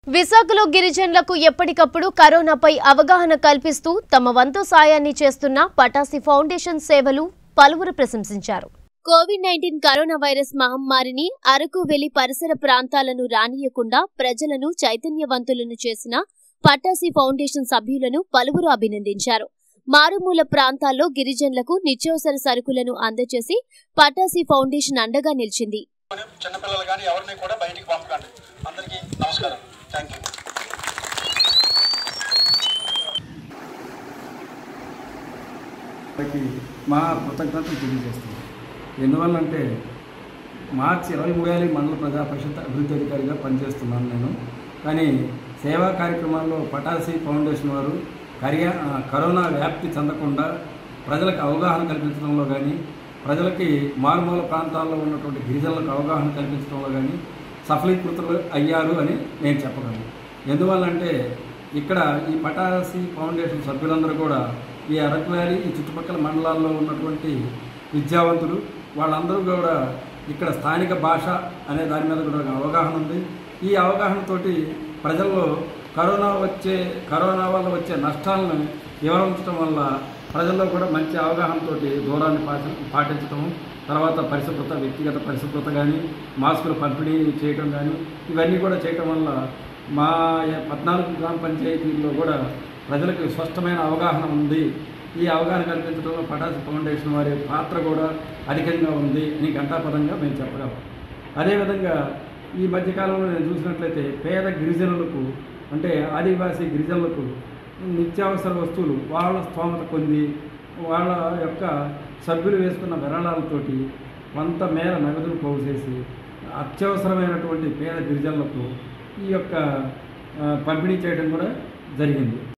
విశాఖలో గిరిజనులకు ఎప్పటికప్పుడు కరోనాపై అవగాహన కల్పిస్తూ తమ వంతు సాయాన్ని చేస్తున్న పటాసి ఫౌండేషన్ సేవలు పలువురు ప్రశంసించారు కోవిడ్ నైన్టీన్ కరోనా వైరస్ మహమ్మారిని అరకు వెళ్లి పరిసర ప్రాంతాలను రానియకుండా ప్రజలను చైతన్యవంతులను చేసిన పటాసి ఫౌండేషన్ సభ్యులను పలువురు అభినందించారు మారుమూల ప్రాంతాల్లో గిరిజనులకు నిత్యావసర సరుకులను అందజేసి పటాసి ఫౌండేషన్ అండగా నిలిచింది కానీ చిన్నపిల్లలు కానీ ఎవరిని కూడా బయటికి పంపకండి అందరికీ నమస్కారం థ్యాంక్ యూ వాళ్ళకి మా కృతజ్ఞతలు తెలియజేస్తున్నాం ఎందువల్లంటే మార్చి ఇరవై మూడు వేల మండల ప్రజా పరిషత్ అభివృద్ధి అధికారిగా పనిచేస్తున్నాను నేను కానీ సేవా కార్యక్రమాల్లో పటాసి ఫౌండేషన్ వారు కరియా ఆ, కరోనా వ్యాప్తి చెందకుండా ప్రజలకు అవగాహన కల్పించడంలో కానీ ప్రజలకి మారుమూల ప్రాంతాల్లో ఉన్నటువంటి గిరిజనులకు అవగాహన కల్పించడంలో కానీ సఫలీకృతులు అయ్యారు అని నేను చెప్పగలను ఎందువల్లంటే ఇక్కడ ఈ పటాసి ఫౌండేషన్ సభ్యులందరూ కూడా ఈ అరకు వ్యాలీ ఈ చుట్టుపక్కల మండలాల్లో ఉన్నటువంటి విద్యావంతులు వాళ్ళందరూ కూడా ఇక్కడ స్థానిక భాష అనే దాని మీద కూడా ఒక అవగాహన ఉంది ఈ అవగాహనతోటి ప్రజల్లో కరోనా వచ్చే కరోనా వల్ల వచ్చే నష్టాలను వివరించడం వల్ల ప్రజల్లో కూడా మంచి అవగాహనతోటి దూరాన్ని పాటి పాటించడం తర్వాత పరిశుభ్రత వ్యక్తిగత పరిశుభ్రత కానీ మాస్కులు పంపిణీ చేయటం కానీ ఇవన్నీ కూడా చేయటం వల్ల మా పద్నాలుగు గ్రామ పంచాయతీల్లో కూడా ప్రజలకు స్పష్టమైన అవగాహన ఉంది ఈ అవగాహన కల్పించడంలో పటాసి ఫౌండేషన్ వారి పాత్ర కూడా అధికంగా ఉంది అని ఘంటాపదంగా మేము చెప్పగలం అదేవిధంగా ఈ మధ్యకాలంలో నేను చూసినట్లయితే పేద గిరిజనులకు అంటే ఆదివాసీ గిరిజనులకు నిత్యావసర వస్తువులు వాళ్ళ స్తోమత పొంది వాళ్ళ యొక్క సభ్యులు వేసుకున్న విరాళాలతోటి కొంత మేర నగదును పోగు చేసి అత్యవసరమైనటువంటి పేద గిరిజనులకు ఈ యొక్క ఆ, పంపిణీ చేయడం కూడా జరిగింది